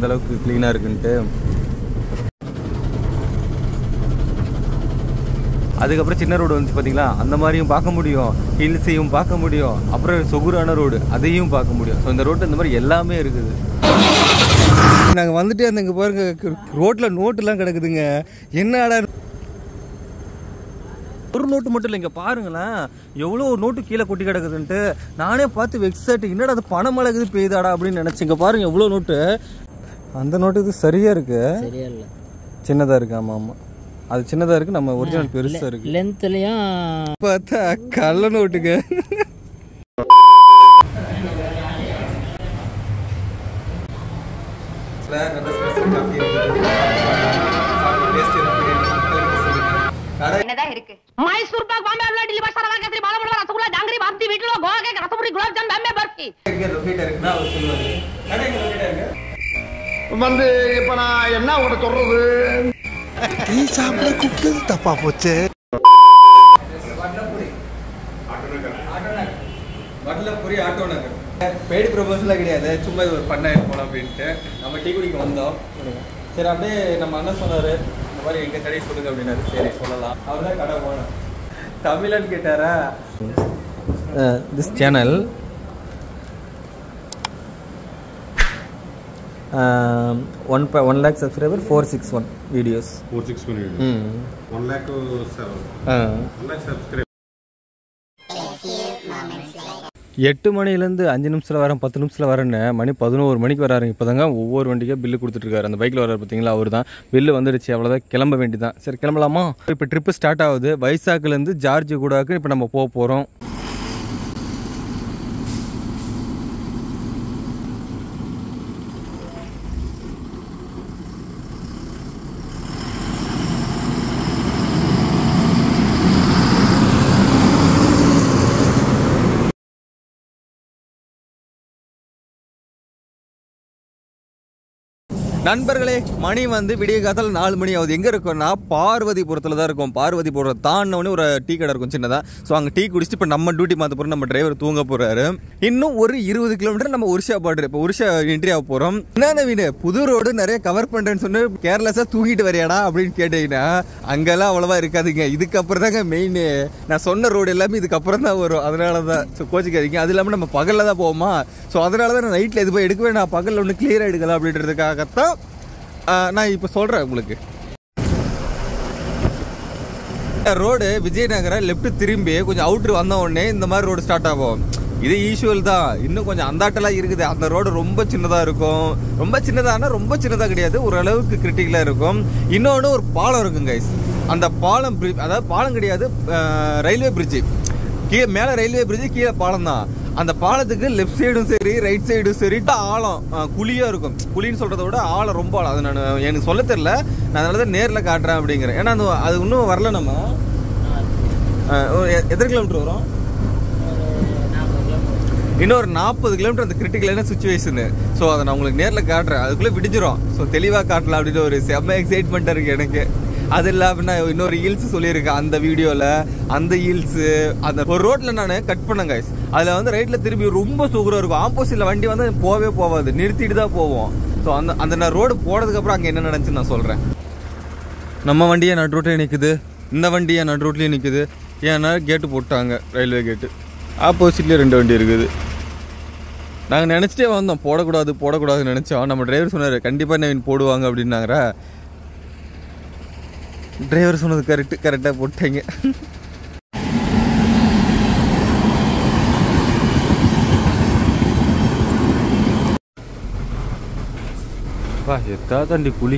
இந்த அளவுக்கு க்ளீனாக இருக்குன்ட்டு அதுக்கப்புறம் சின்ன ரோடு வந்துச்சு பார்த்தீங்களா அந்த மாதிரியும் பார்க்க முடியும் ஹில்ஸையும் பார்க்க முடியும் அப்புறம் சொகுரான ரோடு அதையும் பார்க்க முடியும் ஸோ இந்த ரோட்டில் இந்த மாதிரி எல்லாமே இருக்குது நாங்கள் வந்துட்டு அந்த இங்கே பாருங்க ரோட்டில் நோட்டுலாம் கிடக்குதுங்க என்னடா ஒரு நோட்டு மட்டும் இல்லை இங்கே பாருங்களேன் எவ்வளோ ஒரு நோட்டு கீழே கொட்டி கிடக்குதுன்ட்டு நானே பார்த்து வெக்ஸாட்டு என்னடா அது பணம் மழகுது பெய்தாடா அப்படின்னு நினச்சி இங்கே பாருங்க எவ்வளோ நோட்டு அந்த நோட்டு இது சரியாக இருக்கு சரியா இல்லை சின்னதாக இருக்கு ஆமாம் ஆமாம் அது சின்னதாக இருக்கு நம்ம ஒரிஜினல் பெருசாக இருக்கு லென்த்லையும் பார்த்தா கள்ள நோட்டுங்க என்னதான் இருக்கு மைசூர் பாக் பாம்பே அல்வா டில்லி பசாரா வாங்கத்ரி பாலபுல ரசகுல்லா ஜாங்கிரி பாப்தி வீட்லோ கோவா கேக் ரசபுரி குலாப் ஜாம் பாம்பே பர்ஃபி வந்து இப்ப நான் என்ன உங்கள்கிட்ட சொல்றது டீ சாப்பிட கூப்பிட்டது தப்பா போச்சு வடலபுரி ஆட்டோ நகர் பெய்டு ப்ரொபோசலாக கிடையாது சும்மா இது ஒரு பண்ணாயிரம் போகலாம் அப்படின்ட்டு நம்ம டீ குடிக்க வந்தோம் சரி அப்படியே நம்ம அண்ணன் சொன்னார் இந்த மாதிரி எங்கள் கடை சொல்லுங்க அப்படின்னாரு சரி சொல்லலாம் அவர் தான் கடை போனோம் தமிழன் கேட்டாரா this channel one one lakh subscriber four six one videos four six minute ம் వన్ ల్యాక్ సెవెన్ ஆ వన్ ల్యాక్ సబ్స్క్రైబ్ எட்டு மணிலேருந்து அஞ்சு நிமிஷத்தில் வரேன் பத்து நிமிஷத்தில் வரேன்னு மணி பதினோரு மணிக்கு வராருங்க இப்போ தாங்க ஒவ்வொரு வண்டிக்காக பில்லு கொடுத்துட்ருக்காரு அந்த பைக்கில் வராரு பார்த்தீங்களா அவர் தான் பில்லு வந்துடுச்சு அவ்வளோதான் கிளம்ப வேண்டியதான் சரி கிளம்பலாமா இப்போ ட்ரிப்பு ஸ்டார்ட் ஆகுது வைசாக்குலேருந்து ஜார்ஜ் கூடாக்கு இப்போ நம்ம போக போகிறோம் நண்பர்களே மணி வந்து விடிய காத்தால நாலு மணி ஆகுது எங்கே இருக்கோம்னா பார்வதிபுரத்தில் தான் இருக்கும் பார்வதிபுரம் தாண்டினோடனே ஒரு டீ கடை இருக்கும் சின்னதாக ஸோ அங்கே டீ குடிச்சிட்டு இப்போ நம்ம டியூட்டி மாற்ற போகிறோம் நம்ம டிரைவர் தூங்க போகிறாரு இன்னும் ஒரு இருபது கிலோமீட்டர் நம்ம ஒரிஷா பார்டர் இப்போ ஒரிஷா என்ட்ரி ஆக போகிறோம் என்ன வீடு புது ரோடு நிறைய கவர் பண்ணுறேன்னு சொன்னு கேர்லெஸ்ஸாக தூங்கிட்டு வரியாடா அப்படின்னு கேட்டீங்கன்னா அங்கெல்லாம் அவ்வளோவா இருக்காதுங்க இதுக்கப்புறம் தாங்க மெயின் நான் சொன்ன ரோடு எல்லாமே இதுக்கப்புறம் தான் வரும் அதனால தான் ஸோ கோச்சிக்காதீங்க அது இல்லாமல் நம்ம பகலில் தான் போவோமா ஸோ அதனால தான் நான் நைட்டில் இது போய் எடுக்கவே நான் பகலில் ஒன்று கிளியராக எடுக்கலாம் அப்படின்றதுக்காகத்தான் ஆஹ், நான் இப்போ சொல்கிறேன் உங்களுக்கு ரோடு விஜயநகரம் லெஃப்ட் திரும்பி கொஞ்சம் அவுட்ரு வந்த உடனே இந்த மாதிரி ரோடு ஸ்டார்ட் ஆகும் இது யூஷுவல் தான் இன்னும் கொஞ்சம் அந்தாட்டெல்லாம் இருக்குது அந்த ரோடு ரொம்ப சின்னதாக இருக்கும் ரொம்ப சின்னதானா ரொம்ப சின்னதாக கிடையாது ஓரளவுக்கு கிரிட்டிக்கலாக இருக்கும் இன்னொன்று ஒரு பாலம் இருக்கும் கைஸ் அந்த பாலம் bri- அதாவது பாலம் கிடையாது ரயில்வே பிரிட்ஜு கீழே மேலே ரயில்வே பிரிட்ஜு கீழே பாலம் தான் அந்த பாலத்துக்கு லெஃப்ட் சைடும் சரி ரைட் சைடும் சரி ஆழம் அஹ், குழியா இருக்கும் குழின்னு சொல்றதை விட ஆழம் ரொம்ப ஆழம் அது நான் எனக்கு சொல்ல தெரியல நான் அதனால தான் நேரில் காட்டுறேன் அப்படிங்கிறேன் ஏன்னா அந்த அது இன்னும் வரல நம்ம அஹ், ஒரு எ- எத்தனை கிலோமீட்டர் வரும் இன்னொரு நாற்பது கிலோமீட்டர் அந்த கிரிட்டிக்கலான சுச்சுவேஷனு ஸோ அதை நான் உங்களுக்கு நேரில் காட்டுறேன் அதுக்குள்ளே விடிஞ்சிரும் ஸோ தெளிவாக காட்டலாம் அப்படின்னு ஒரு செம்ம எக்ஸைட்மெண்ட்டாக இருக்குது எனக்கு அது இல்லாமல் நான் இன்னொரு ஹீல்ஸ் சொல்லியிருக்கேன் அந்த வீடியோவில் அந்த ஹீல்ஸு அந்த ஒரு ரோட்டில் நான் கட் பண்ணேன் guys அதில் வந்து ரைட்டில் திரும்பி ரொம்ப சூப்பராக இருக்கும் ஆப்போசிட்டில் வண்டி வந்து போகவே போகாது நிறுத்திட்டு தான் போவோம் ஸோ அந்த அந்த நான் ரோடு போனதுக்கப்புறம் அங்கே என்ன நடந்துச்சுன்னு நான் சொல்கிறேன் நம்ம வண்டியை நடு ரோட்லேயே நிற்குது இந்த வண்டியை நடு ரோட்லேயே நிற்குது ஏன்னா கேட்டு போட்டாங்க ரயில்வே கேட்டு ஆப்போசிட்லேயே ரெண்டு வண்டி இருக்குது நாங்கள் நினச்சிட்டே வந்தோம் போடக்கூடாது போடக்கூடாதுன்னு நினச்சோம் நம்ம டிரைவர் சொன்னார் கண்டிப்பாக நவீன் போடுவாங்க அப்படின்னாங்கற டிரைவர் சொன்னது கரெக்டு கரெக்டாக போட்டாங்க வா எத்தா தண்டி குழி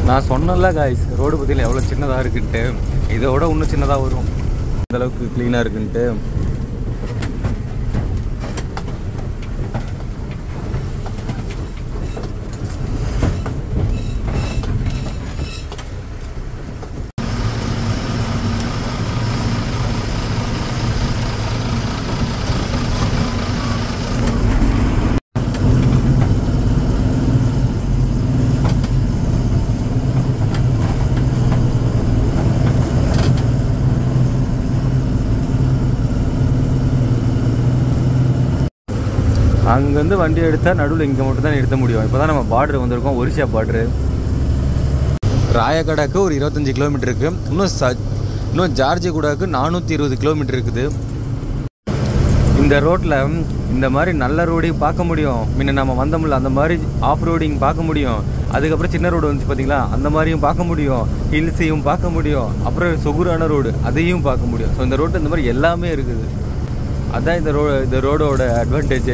நான் சொன்னல காய்ஸ் ரோடு பற்றியில் எவ்வளோ சின்னதாக இருக்குன்ட்டு இதோட இன்னும் சின்னதாக வரும் இந்த அளவுக்கு க்ளீனாக இருக்குன்ட்டு அங்கேருந்து வண்டி எடுத்தால் நடுவில் இங்கே மட்டும் தான் நிறுத்த முடியும் இப்போ தான் நம்ம பார்டர் வந்திருக்கோம் ஒரிசா பார்டரு ராயகடாக்கு ஒரு இருபத்தஞ்சி கிலோமீட்டர் இருக்குது இன்னும் ச இன்னும் ஜார்ஜிகுடாக்கு நானூற்றி இருபது கிலோமீட்டர் இருக்குது இந்த ரோட்டில் இந்த மாதிரி நல்ல ரோடையும் பார்க்க முடியும் முன்ன நம்ம வந்தோம்ல அந்த மாதிரி ஆஃப் ரோடிங் பார்க்க முடியும் அதுக்கப்புறம் சின்ன ரோடு வந்துச்சு பார்த்தீங்களா அந்த மாதிரியும் பார்க்க முடியும் ஹில்ஸையும் பார்க்க முடியும் அப்புறம் சொகுரான ரோடு அதையும் பார்க்க முடியும் ஸோ இந்த ரோட்டு இந்த மாதிரி எல்லாமே இருக்குது அதான் இந்த ரோ இந்த ரோடோட அட்வான்டேஜ்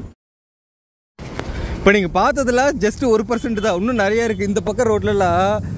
இப்போ நீங்கள் பார்த்ததுல ஜஸ்ட் ஒரு பர்சன்ட் தான் இன்னும் நிறைய இருக்குது இந்த பக்கம் ரோட்லலாம்